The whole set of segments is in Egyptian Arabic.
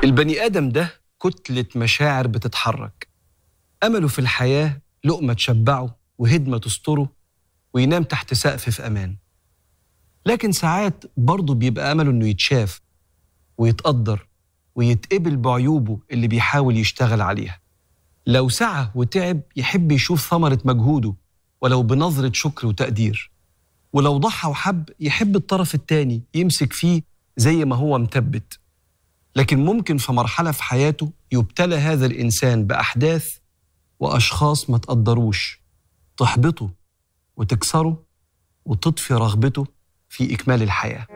البني آدم ده كتلة مشاعر بتتحرك أمله في الحياة لقمة تشبعه وهدمة تستره وينام تحت سقف في أمان لكن ساعات برضه بيبقى أمله إنه يتشاف ويتقدر ويتقبل بعيوبه اللي بيحاول يشتغل عليها لو سعى وتعب يحب يشوف ثمرة مجهوده ولو بنظرة شكر وتقدير ولو ضحى وحب يحب الطرف التاني يمسك فيه زي ما هو مثبت لكن ممكن في مرحلة في حياته يبتلى هذا الإنسان بأحداث وأشخاص ما تقدروش تحبطه وتكسره وتطفي رغبته في إكمال الحياة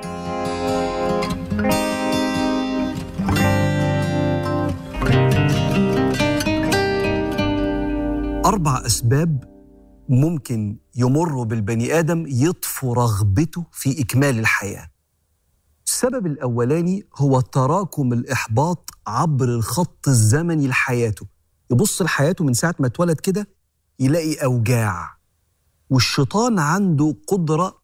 أربع أسباب ممكن يمروا بالبني آدم يطفوا رغبته في إكمال الحياة السبب الأولاني هو تراكم الإحباط عبر الخط الزمني لحياته يبص لحياته من ساعة ما اتولد كده يلاقي أوجاع والشيطان عنده قدرة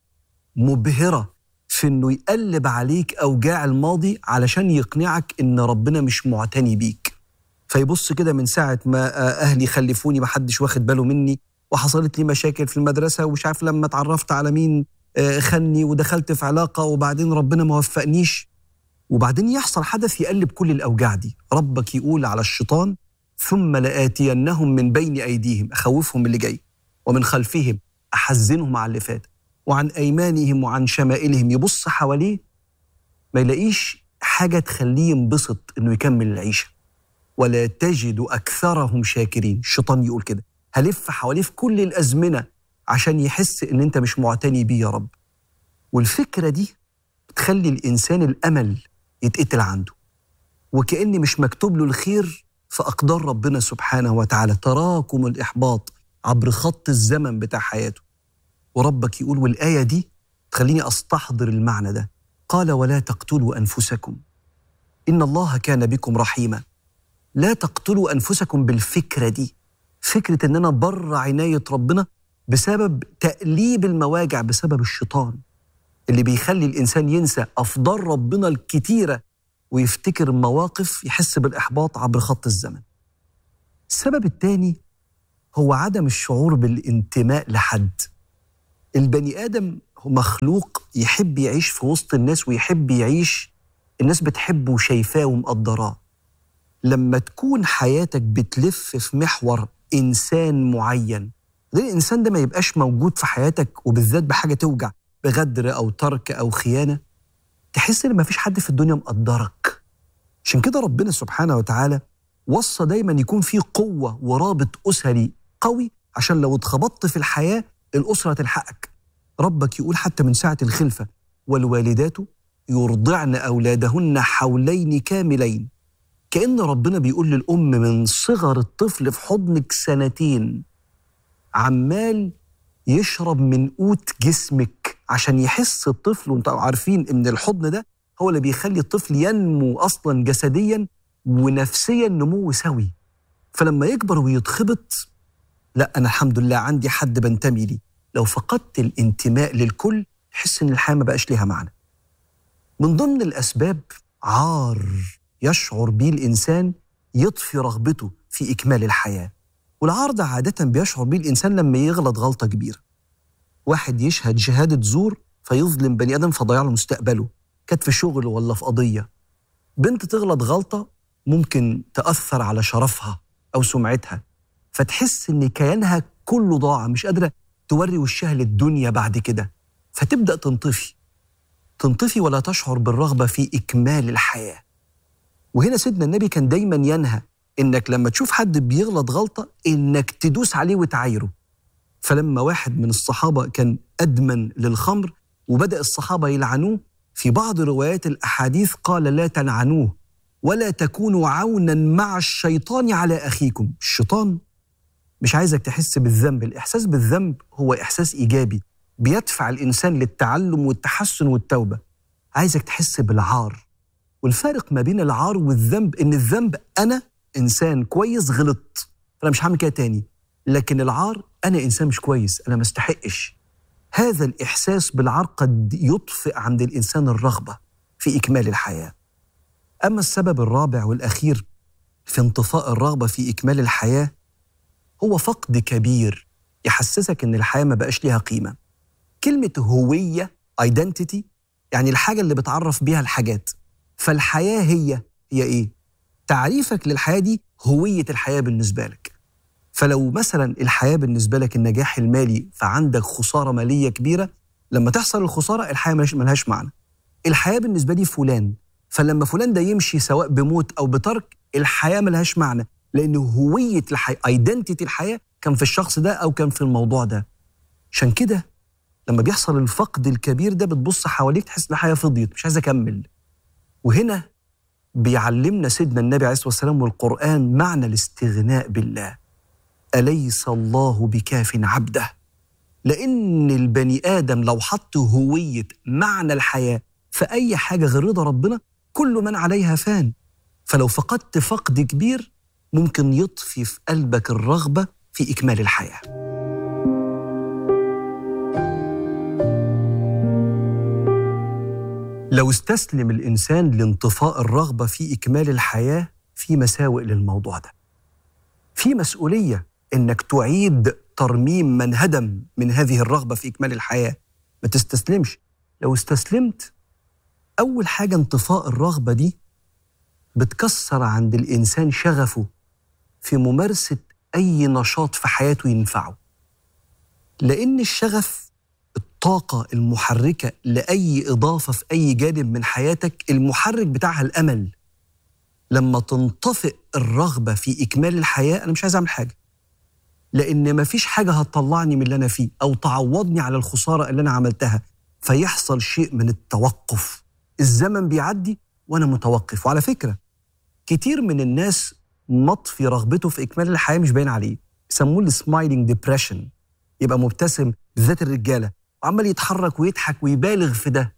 مبهرة في إنه يقلب عليك أوجاع الماضي علشان يقنعك إن ربنا مش معتني بيك فيبص كده من ساعة ما أهلي خلفوني ما حدش واخد باله مني وحصلت لي مشاكل في المدرسة ومش عارف لما اتعرفت على مين خني ودخلت في علاقة وبعدين ربنا ما وفقنيش وبعدين يحصل حدث يقلب كل الأوجاع دي ربك يقول على الشيطان ثم لآتينهم من بين أيديهم أخوفهم اللي جاي ومن خلفهم أحزنهم على اللي فات وعن أيمانهم وعن شمائلهم يبص حواليه ما يلاقيش حاجة تخليه ينبسط إنه يكمل العيشة ولا تجد أكثرهم شاكرين الشيطان يقول كده هلف حواليه في كل الأزمنة عشان يحس إن أنت مش معتني بيه يا رب والفكرة دي بتخلي الإنسان الأمل يتقتل عنده وكأن مش مكتوب له الخير في أقدار ربنا سبحانه وتعالى تراكم الإحباط عبر خط الزمن بتاع حياته وربك يقول والآية دي تخليني أستحضر المعنى ده قال ولا تقتلوا أنفسكم إن الله كان بكم رحيما لا تقتلوا أنفسكم بالفكرة دي فكرة إن أنا بره عناية ربنا بسبب تأليب المواجع بسبب الشيطان اللي بيخلي الإنسان ينسى أفضال ربنا الكتيرة ويفتكر مواقف يحس بالإحباط عبر خط الزمن السبب الثاني هو عدم الشعور بالانتماء لحد البني آدم هو مخلوق يحب يعيش في وسط الناس ويحب يعيش الناس بتحبه وشايفاه ومقدراه لما تكون حياتك بتلف في محور إنسان معين ده الإنسان ده ما يبقاش موجود في حياتك وبالذات بحاجة توجع بغدر أو ترك أو خيانة تحس إن مفيش حد في الدنيا مقدرك عشان كده ربنا سبحانه وتعالى وصى دايما يكون في قوة ورابط أسري قوي عشان لو اتخبطت في الحياة الأسرة تلحقك ربك يقول حتى من ساعة الخلفة والوالدات يرضعن أولادهن حولين كاملين كأن ربنا بيقول للأم من صغر الطفل في حضنك سنتين عمال يشرب من قوت جسمك عشان يحس الطفل وانتوا عارفين ان الحضن ده هو اللي بيخلي الطفل ينمو اصلا جسديا ونفسيا نمو سوي فلما يكبر ويتخبط لا انا الحمد لله عندي حد بنتمي ليه لو فقدت الانتماء للكل تحس ان الحياه ما بقاش ليها معنى من ضمن الاسباب عار يشعر بيه الانسان يطفي رغبته في اكمال الحياه والعار ده عاده بيشعر بيه الانسان لما يغلط غلطه كبيره واحد يشهد شهاده زور فيظلم بني ادم فضيع له مستقبله كانت في شغل ولا في قضيه بنت تغلط غلطه ممكن تاثر على شرفها او سمعتها فتحس ان كيانها كله ضاع مش قادره توري وشها للدنيا بعد كده فتبدا تنطفي تنطفي ولا تشعر بالرغبه في اكمال الحياه وهنا سيدنا النبي كان دايما ينهى انك لما تشوف حد بيغلط غلطه انك تدوس عليه وتعايره فلما واحد من الصحابه كان ادمن للخمر وبدا الصحابه يلعنوه في بعض روايات الاحاديث قال لا تلعنوه ولا تكونوا عونا مع الشيطان على اخيكم الشيطان مش عايزك تحس بالذنب الاحساس بالذنب هو احساس ايجابي بيدفع الانسان للتعلم والتحسن والتوبه عايزك تحس بالعار والفارق ما بين العار والذنب ان الذنب انا انسان كويس غلط فانا مش هعمل كده تاني لكن العار انا انسان مش كويس انا ما استحقش هذا الاحساس بالعار قد يطفئ عند الانسان الرغبه في اكمال الحياه أما السبب الرابع والأخير في انطفاء الرغبة في إكمال الحياة هو فقد كبير يحسسك إن الحياة ما بقاش ليها قيمة كلمة هوية identity يعني الحاجة اللي بتعرف بيها الحاجات فالحياة هي هي إيه؟ تعريفك للحياة دي هوية الحياة بالنسبة لك فلو مثلا الحياة بالنسبة لك النجاح المالي فعندك خسارة مالية كبيرة لما تحصل الخسارة الحياة ملهاش معنى الحياة بالنسبة لي فلان فلما فلان ده يمشي سواء بموت أو بترك الحياة ملهاش معنى لأن هوية الحياة ايدنتيتي الحياة كان في الشخص ده أو كان في الموضوع ده عشان كده لما بيحصل الفقد الكبير ده بتبص حواليك تحس ان الحياه فضيت مش عايز اكمل وهنا بيعلمنا سيدنا النبي عليه الصلاه والسلام والقران معنى الاستغناء بالله اليس الله بكاف عبده لان البني ادم لو حط هويه معنى الحياه في اي حاجه غير رضا ربنا كل من عليها فان فلو فقدت فقد كبير ممكن يطفي في قلبك الرغبه في اكمال الحياه لو استسلم الانسان لانطفاء الرغبه في اكمال الحياه في مساوئ للموضوع ده. في مسؤوليه انك تعيد ترميم من هدم من هذه الرغبه في اكمال الحياه. ما تستسلمش. لو استسلمت اول حاجه انطفاء الرغبه دي بتكسر عند الانسان شغفه في ممارسه اي نشاط في حياته ينفعه. لان الشغف الطاقة المحركة لأي إضافة في أي جانب من حياتك المحرك بتاعها الأمل لما تنطفئ الرغبة في إكمال الحياة أنا مش عايز أعمل حاجة لأن مفيش حاجة هتطلعني من اللي أنا فيه أو تعوضني على الخسارة اللي أنا عملتها فيحصل شيء من التوقف الزمن بيعدي وأنا متوقف وعلى فكرة كتير من الناس مطفي رغبته في إكمال الحياة مش باين عليه يسموه السمايلينج ديبريشن يبقى مبتسم بالذات الرجاله وعمال يتحرك ويضحك ويبالغ في ده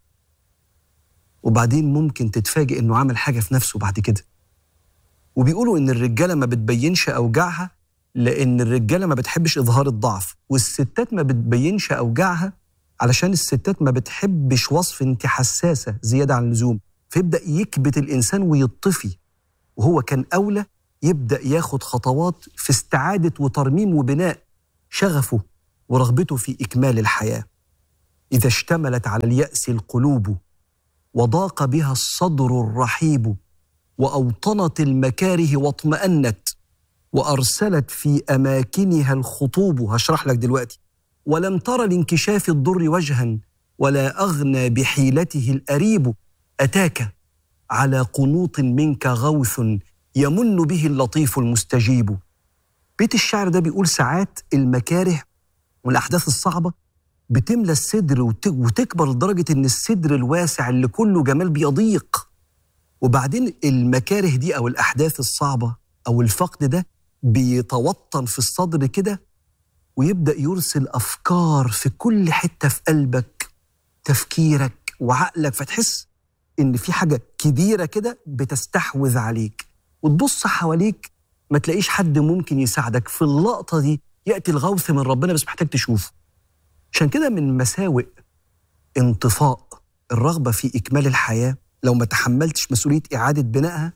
وبعدين ممكن تتفاجئ انه عمل حاجه في نفسه بعد كده وبيقولوا ان الرجاله ما بتبينش اوجاعها لان الرجاله ما بتحبش اظهار الضعف والستات ما بتبينش اوجاعها علشان الستات ما بتحبش وصف انت حساسه زياده عن اللزوم فيبدا يكبت الانسان ويطفي وهو كان اولى يبدا ياخد خطوات في استعاده وترميم وبناء شغفه ورغبته في اكمال الحياه اذا اشتملت على الياس القلوب وضاق بها الصدر الرحيب واوطنت المكاره واطمانت وارسلت في اماكنها الخطوب هشرح لك دلوقتي ولم تر لانكشاف الضر وجها ولا اغنى بحيلته الاريب اتاك على قنوط منك غوث يمن به اللطيف المستجيب بيت الشعر ده بيقول ساعات المكاره والاحداث الصعبه بتملى الصدر وتكبر لدرجه ان الصدر الواسع اللي كله جمال بيضيق وبعدين المكاره دي او الاحداث الصعبه او الفقد ده بيتوطن في الصدر كده ويبدا يرسل افكار في كل حته في قلبك تفكيرك وعقلك فتحس ان في حاجه كبيره كده بتستحوذ عليك وتبص حواليك ما تلاقيش حد ممكن يساعدك في اللقطه دي ياتي الغوث من ربنا بس محتاج تشوفه عشان كده من مساوئ انطفاء الرغبه في اكمال الحياه لو ما تحملتش مسؤوليه اعاده بنائها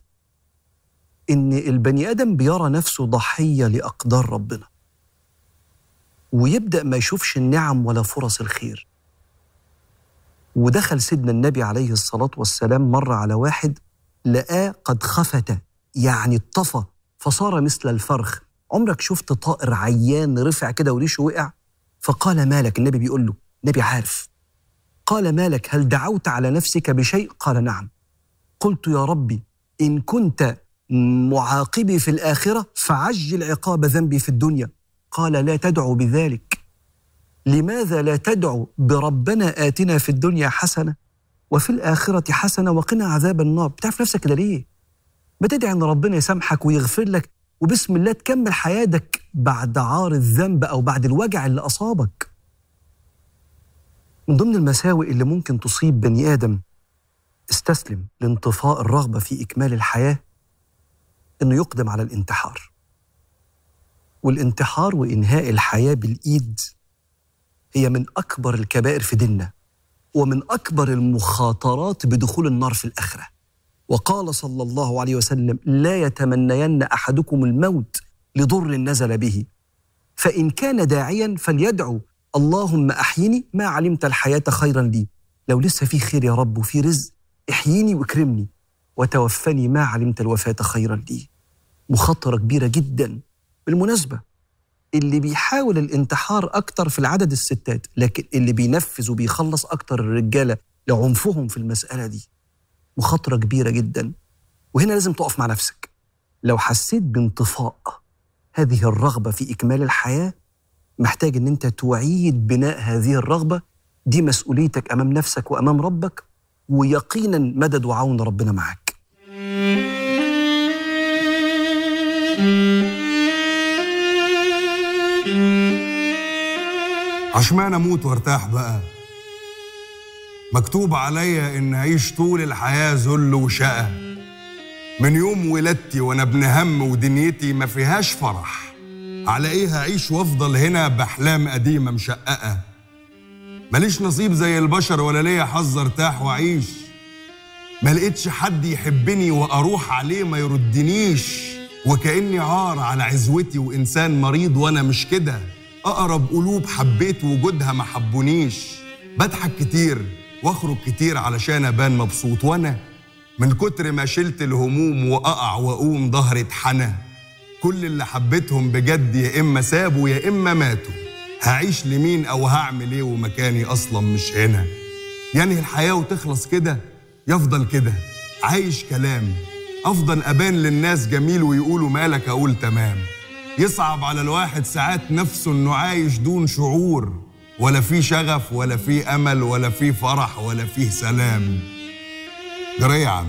ان البني ادم بيرى نفسه ضحيه لاقدار ربنا ويبدا ما يشوفش النعم ولا فرص الخير ودخل سيدنا النبي عليه الصلاه والسلام مره على واحد لقاه قد خفت يعني اطفى فصار مثل الفرخ عمرك شفت طائر عيان رفع كده وريشه وقع فقال مالك النبي بيقول له النبي عارف قال مالك هل دعوت على نفسك بشيء قال نعم قلت يا ربي ان كنت معاقبي في الاخره فعجل عقاب ذنبي في الدنيا قال لا تدعو بذلك لماذا لا تدعو بربنا اتنا في الدنيا حسنه وفي الاخره حسنه وقنا عذاب النار بتعرف نفسك كده ليه بتدعي ان ربنا يسامحك ويغفر لك وبسم الله تكمل حياتك بعد عار الذنب او بعد الوجع اللي اصابك من ضمن المساوئ اللي ممكن تصيب بني ادم استسلم لانطفاء الرغبه في اكمال الحياه انه يقدم على الانتحار والانتحار وانهاء الحياه بالايد هي من اكبر الكبائر في ديننا ومن اكبر المخاطرات بدخول النار في الاخره وقال صلى الله عليه وسلم لا يتمنين احدكم الموت لضر نزل به فان كان داعيا فليدعو اللهم احيني ما علمت الحياه خيرا لي لو لسه في خير يا رب وفي رزق احييني واكرمني وتوفني ما علمت الوفاه خيرا لي مخاطره كبيره جدا بالمناسبه اللي بيحاول الانتحار اكتر في العدد الستات لكن اللي بينفذ وبيخلص اكتر الرجاله لعنفهم في المساله دي مخاطره كبيره جدا وهنا لازم تقف مع نفسك لو حسيت بانطفاء هذه الرغبه في اكمال الحياه محتاج ان انت تعيد بناء هذه الرغبه دي مسؤوليتك امام نفسك وامام ربك ويقينا مدد وعون ربنا معاك عشمان اموت وارتاح بقى مكتوب عليا ان اعيش طول الحياه ذل وشقى من يوم ولادتي وانا ابن هم ودنيتي ما فيهاش فرح على ايه هعيش وافضل هنا باحلام قديمه مشققه ماليش نصيب زي البشر ولا ليا حظ ارتاح واعيش ما لقيتش حد يحبني واروح عليه ما يردنيش وكاني عار على عزوتي وانسان مريض وانا مش كده اقرب قلوب حبيت وجودها ما حبونيش بضحك كتير واخرج كتير علشان ابان مبسوط وانا من كتر ما شلت الهموم واقع واقوم ظهري اتحنى كل اللي حبيتهم بجد يا اما سابوا يا اما ماتوا هعيش لمين او هعمل ايه ومكاني اصلا مش هنا ينهي الحياه وتخلص كده يفضل كده عايش كلام افضل ابان للناس جميل ويقولوا مالك اقول تمام يصعب على الواحد ساعات نفسه انه عايش دون شعور ولا في شغف ولا في امل ولا في فرح ولا فيه سلام جرى يا عم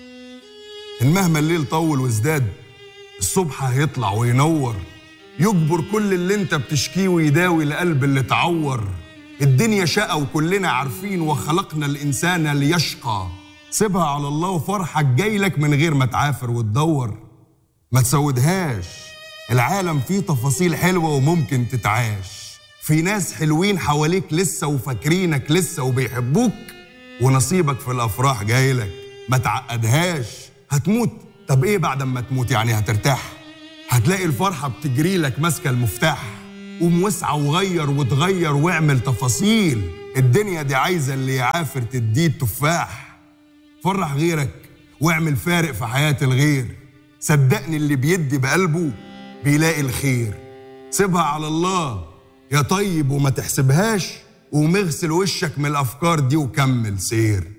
إن مهما الليل طول وازداد الصبح هيطلع وينور يجبر كل اللي انت بتشكيه ويداوي القلب اللي اتعور الدنيا شقى وكلنا عارفين وخلقنا الانسان ليشقى سيبها على الله وفرحك جايلك من غير ما تعافر وتدور ما تسودهاش العالم فيه تفاصيل حلوة وممكن تتعاش في ناس حلوين حواليك لسه وفاكرينك لسه وبيحبوك ونصيبك في الأفراح جايلك ما تعقدهاش هتموت طب ايه بعد ما تموت يعني هترتاح هتلاقي الفرحة بتجري لك ماسكة المفتاح قوم واسعى وغير وتغير واعمل تفاصيل الدنيا دي عايزة اللي يعافر تديه التفاح فرح غيرك واعمل فارق في حياة الغير صدقني اللي بيدي بقلبه بيلاقي الخير سيبها على الله يا طيب وما تحسبهاش ومغسل وشك من الأفكار دي وكمل سير